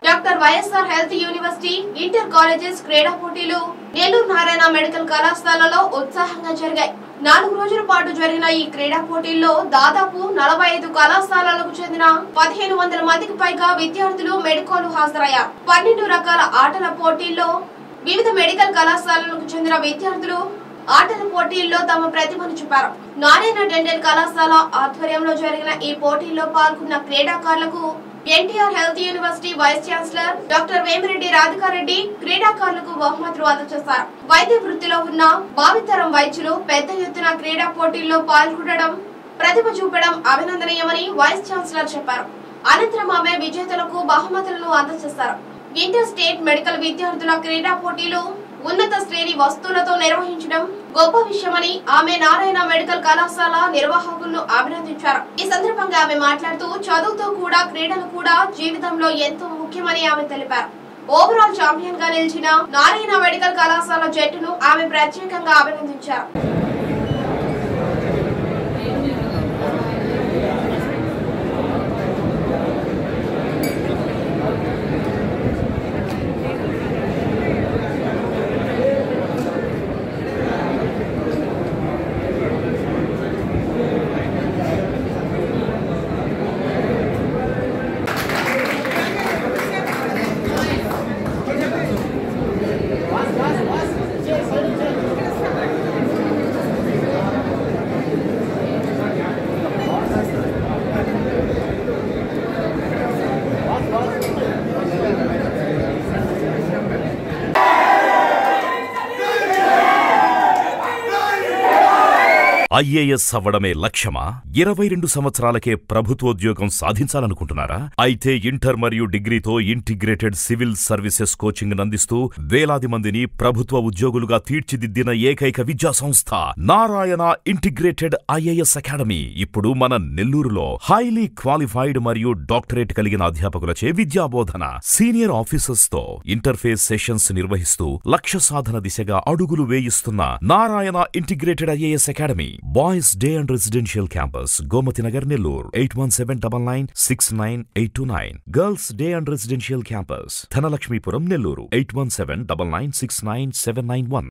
doctor YSR health university inter colleges క్రీడా పోటీలు Nellore Narayana medical కళాశాలలో ఉత్సాహంగా జరిగాయి నాలుగు రోజుల పాటు జరిగిన ఈ క్రీడా పోటీల్లో దాదాపు నలభై ఐదు కళాశాలలకు చెందిన పదిహేను వందల మందికి పైగా విద్యార్థులు మెడికోలు హాజరయ్యారు పన్నెండు రకాల ఆటల పోటీల్లో వివిధ మెడికల్ కళాశాలలకు చెందిన విద్యార్థులు ఆటల పోటీల్లో తమ ప్రతిభను చూపారు నారాయణ డెంటల్ కళాశాల ఆధ్వర్యంలో జరిగిన ఈ పోటీల్లో పాల్గొన్న క్రీడాకారులకు NTR health university vice chancellor doctor Vemireddy Radhika Reddy క్రీడాకారులకు బహుమతులు అందజేశారు వైద్య వృత్తిలో ఉన్న భావితరం వైద్యులు పెద్ద ఎత్తున క్రీడా పోటీల్లో పాల్గొనడం ప్రతిభ చూపడం అభినందనీయమని వైస్ ఛాన్సలర్ చెప్పారు అనంతరం ఆమె విజేతలకు బహుమతులను అందజేశారు ఇంటర్ స్టేట్ మెడికల్ విద్యార్థుల క్రీడా పోటీలు ఉన్నత శ్రేణి వస్తువులతో నిర్వహించడం గొప్ప విషయమని ఆమె నారాయణ మెడికల్ కళాశాల నిర్వాహకులను అభినందించారు ఈ సందర్భంగా ఆమె మాట్లాడుతూ చదువుతో కూడా క్రీడలు కూడా జీవితంలో ఎంతో ముఖ్యమని ఆమె తెలిపారు ఓవరాల్ ఛాంపియన్ గా నిలిచిన నారాయణ మెడికల్ కళాశాల జట్టును ఆమె ప్రత్యేకంగా అభినందించారు ఐఏఎస్ అవ్వడమే లక్ష్యమా ఇరవై రెండు సంవత్సరాలకే ప్రభుత్వోద్యోగం సాధించాలనుకుంటున్నారా అయితే ఇంటర్ మరియు డిగ్రీతో ఇంటిగ్రేటెడ్ సివిల్ సర్వీసెస్ కోచింగ్ అందిస్తూ వేలాది మందిని ప్రభుత్వ ఉద్యోగులుగా తీర్చిదిద్దిన ఏకైక విద్యా సంస్థ నారాయణ ఇంటిగ్రేటెడ్ ఐఏఎస్ అకాడమీ ఇప్పుడు మన నెల్లూరులో హైలీ క్వాలిఫైడ్ మరియు డాక్టరేట్ కలిగిన అధ్యాపకులచే విద్యాబోధన సీనియర్ ఆఫీసర్స్ తో ఇంటర్ఫేస్ సెషన్స్ నిర్వహిస్తూ లక్ష్య సాధన దిశగా అడుగులు వేయిస్తున్న Narayana integrated IAS academy boys day and residential campus Gomathi Nagar Nellore eight one seven double nine six nine eight two nine girls day and residential campus Dhanalakshmipuram Nellore eight one seven double nine six nine seven nine one